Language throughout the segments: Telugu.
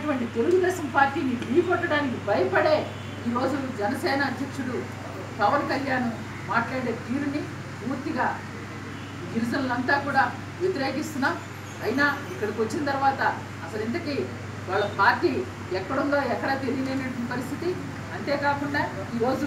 ఉన్నటువంటి తెలుగుదేశం పార్టీని ఢీకొట్టడానికి భయపడే ఈరోజు జనసేన అధ్యక్షుడు పవన్ కళ్యాణ్ మాట్లాడే తీరుని పూర్తిగా గిరిజనులంతా కూడా వ్యతిరేకిస్తున్నాం అయినా ఇక్కడికి వచ్చిన తర్వాత అసలు ఇంతకీ వాళ్ళ పార్టీ ఎక్కడుందో ఎక్కడ తెలియలేనటువంటి పరిస్థితి అంతేకాకుండా ఈరోజు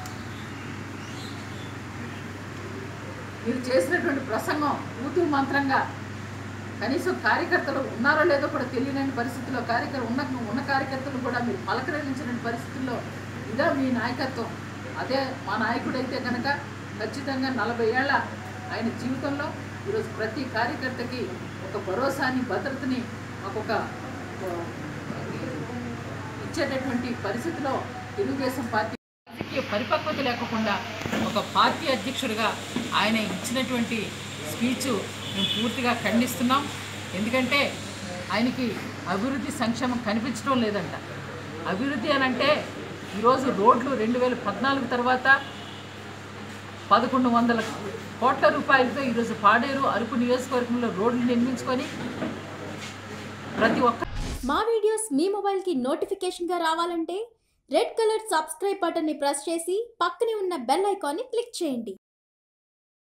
మీరు చేసినటువంటి ప్రసంగం ఊతు మంత్రంగా కనీసం కార్యకర్తలు ఉన్నారో లేదో కూడా తెలియలేని పరిస్థితుల్లో కార్యకర్త ఉన్న ఉన్న కార్యకర్తలు కూడా మీరు పలకరించిన పరిస్థితుల్లో ఇదే మీ నాయకత్వం అదే మా నాయకుడైతే కనుక ఖచ్చితంగా నలభై ఏళ్ళ ఆయన జీవితంలో ఈరోజు ప్రతి కార్యకర్తకి ఒక భరోసాని భద్రతని మాకొక ఆ, ఇచ్చేటటువంటి పరిస్థితిలో తెలుగుదేశం పార్టీ రాజకీయ పరిపక్వత లేకుండా ఒక పార్టీ అధ్యక్షుడిగా ఆయన ఇచ్చినటువంటి స్పీచ్ మేము పూర్తిగా ఖండిస్తున్నాం ఎందుకంటే ఆయనకి అభివృద్ధి సంక్షేమం కనిపించడం లేదంట అభివృద్ధి అని అంటే ఈరోజు రోడ్లు రెండు వేల పద్నాలుగు తర్వాత పదకొండు వందల కోట్ల రూపాయలతో ఈరోజు పాడేరు అరకు నియోజకవర్గంలో రోడ్లు నిర్మించుకొని ప్రతి ఒక్క మా వీడియోస్ మీ మొబైల్కి నోటిఫికేషన్గా రావాలంటే రెడ్ కలర్ సబ్స్క్రైబ్ బటన్ని ప్రెస్ చేసి పక్కనే ఉన్న బెల్ ఐకాన్ని క్లిక్ చేయండి